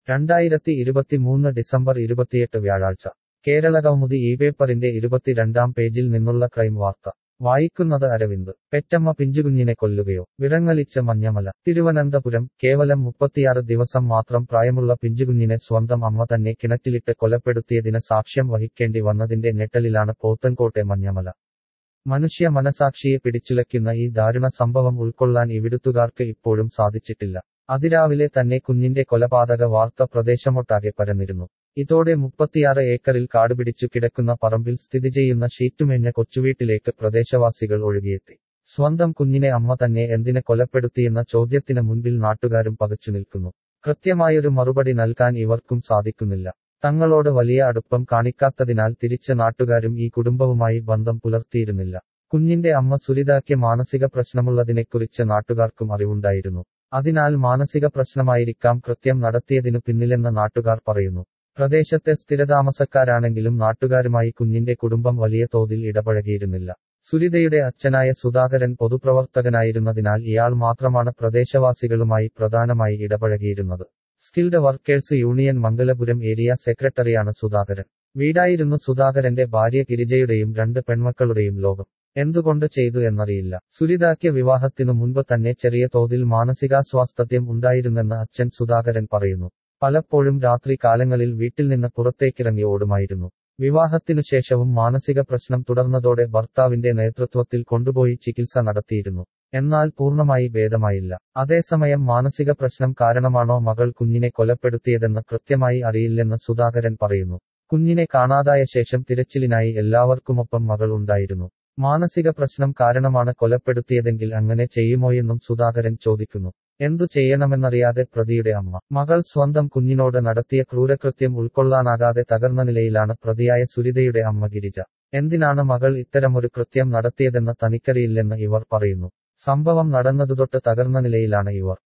രണ്ടായിരത്തി ഇരുപത്തിമൂന്ന് ഡിസംബർ ഇരുപത്തിയെട്ട് വ്യാഴാഴ്ച കേരളകൗമുദി ഈ പേപ്പറിന്റെ ഇരുപത്തിരണ്ടാം പേജിൽ നിന്നുള്ള ക്രൈം വാർത്ത വായിക്കുന്നത് അരവിന്ദ് പെറ്റമ്മ പിഞ്ചുകുഞ്ഞിനെ കൊല്ലുകയോ വിറങ്ങലിച്ച മഞ്ഞമല തിരുവനന്തപുരം കേവലം മുപ്പത്തിയാറ് ദിവസം മാത്രം പ്രായമുള്ള പിഞ്ചുകുഞ്ഞിനെ സ്വന്തം അമ്മ തന്നെ കിണറ്റിലിട്ട് കൊലപ്പെടുത്തിയതിന് സാക്ഷ്യം വഹിക്കേണ്ടി വന്നതിന്റെ ഞെട്ടലിലാണ് പോത്തൻകോട്ടെ മഞ്ഞമല മനുഷ്യ മനസാക്ഷിയെ പിടിച്ചുലയ്ക്കുന്ന ഈ ദാരുണ സംഭവം ഉൾക്കൊള്ളാൻ ഇവിടുത്തുകാർക്ക് ഇപ്പോഴും സാധിച്ചിട്ടില്ല അതിരാവിലെ തന്നെ കുഞ്ഞിന്റെ കൊലപാതക വാർത്ത പ്രദേശമൊട്ടാകെ പരന്നിരുന്നു ഇതോടെ മുപ്പത്തിയാറ് ഏക്കറിൽ കാടുപിടിച്ചു കിടക്കുന്ന പറമ്പിൽ സ്ഥിതി ചെയ്യുന്ന ഷീറ്റുമേഞ്ഞ കൊച്ചുവീട്ടിലേക്ക് പ്രദേശവാസികൾ ഒഴുകിയെത്തി സ്വന്തം കുഞ്ഞിനെ അമ്മ തന്നെ എന്തിനെ കൊലപ്പെടുത്തിയെന്ന ചോദ്യത്തിന് മുൻപിൽ നാട്ടുകാരും പകച്ചു നിൽക്കുന്നു കൃത്യമായൊരു മറുപടി നൽകാൻ ഇവർക്കും സാധിക്കുന്നില്ല തങ്ങളോട് വലിയ അടുപ്പം കാണിക്കാത്തതിനാൽ തിരിച്ച നാട്ടുകാരും ഈ കുടുംബവുമായി ബന്ധം പുലർത്തിയിരുന്നില്ല കുഞ്ഞിന്റെ അമ്മ സുരിതാക്ക് മാനസിക പ്രശ്നമുള്ളതിനെക്കുറിച്ച് നാട്ടുകാർക്കും അറിവുണ്ടായിരുന്നു അതിനാൽ മാനസിക പ്രശ്നമായിരിക്കാം കൃത്യം നടത്തിയതിനു പിന്നിലെന്ന് നാട്ടുകാർ പറയുന്നു പ്രദേശത്തെ സ്ഥിരതാമസക്കാരാണെങ്കിലും നാട്ടുകാരുമായി കുഞ്ഞിന്റെ കുടുംബം വലിയ തോതിൽ ഇടപഴകിയിരുന്നില്ല സുരിതയുടെ അച്ഛനായ സുധാകരൻ പൊതുപ്രവർത്തകനായിരുന്നതിനാൽ ഇയാൾ മാത്രമാണ് പ്രദേശവാസികളുമായി പ്രധാനമായി ഇടപഴകിയിരുന്നത് skilled workers union Mangalapuram area സെക്രട്ടറിയാണ് സുധാകരൻ വീടായിരുന്നു സുധാകരന്റെ ഭാര്യ ഗിരിജയുടെയും രണ്ട് പെൺമക്കളുടെയും ലോകം എന്തുകൊണ്ട് ചെയ്തു എന്നറിയില്ല സുരിതാക്ക് വിവാഹത്തിനു മുൻപ് തന്നെ ചെറിയ തോതിൽ മാനസികാസ്വാസ്ഥ്യം ഉണ്ടായിരുന്നെന്ന് അച്ഛൻ സുധാകരൻ പറയുന്നു പലപ്പോഴും രാത്രി കാലങ്ങളിൽ വീട്ടിൽ നിന്ന് പുറത്തേക്കിറങ്ങി ഓടുമായിരുന്നു വിവാഹത്തിനു ശേഷവും മാനസിക പ്രശ്നം തുടർന്നതോടെ ഭർത്താവിന്റെ നേതൃത്വത്തിൽ കൊണ്ടുപോയി ചികിത്സ നടത്തിയിരുന്നു എന്നാൽ പൂർണ്ണമായി ഭേദമായില്ല അതേസമയം മാനസിക പ്രശ്നം കാരണമാണോ മകൾ കുഞ്ഞിനെ കൊലപ്പെടുത്തിയതെന്ന് കൃത്യമായി അറിയില്ലെന്ന് സുധാകരൻ പറയുന്നു കുഞ്ഞിനെ കാണാതായ ശേഷം തിരച്ചിലിനായി എല്ലാവർക്കുമൊപ്പം മകൾ ഉണ്ടായിരുന്നു മാനസിക പ്രശ്നം കാരണമാണ് കൊലപ്പെടുത്തിയതെങ്കിൽ അങ്ങനെ ചെയ്യുമോയെന്നും സുധാകരൻ ചോദിക്കുന്നു എന്തു ചെയ്യണമെന്നറിയാതെ പ്രതിയുടെ അമ്മ മകൾ സ്വന്തം കുഞ്ഞിനോട് നടത്തിയ ക്രൂരകൃത്യം ഉൾക്കൊള്ളാനാകാതെ തകർന്ന നിലയിലാണ് പ്രതിയായ സുരിതയുടെ അമ്മ ഗിരിജ എന്തിനാണ് മകൾ ഇത്തരമൊരു കൃത്യം നടത്തിയതെന്ന് തനിക്കറിയില്ലെന്ന് ഇവർ പറയുന്നു സംഭവം നടന്നതുതൊട്ട് തകർന്ന നിലയിലാണ് ഇവർ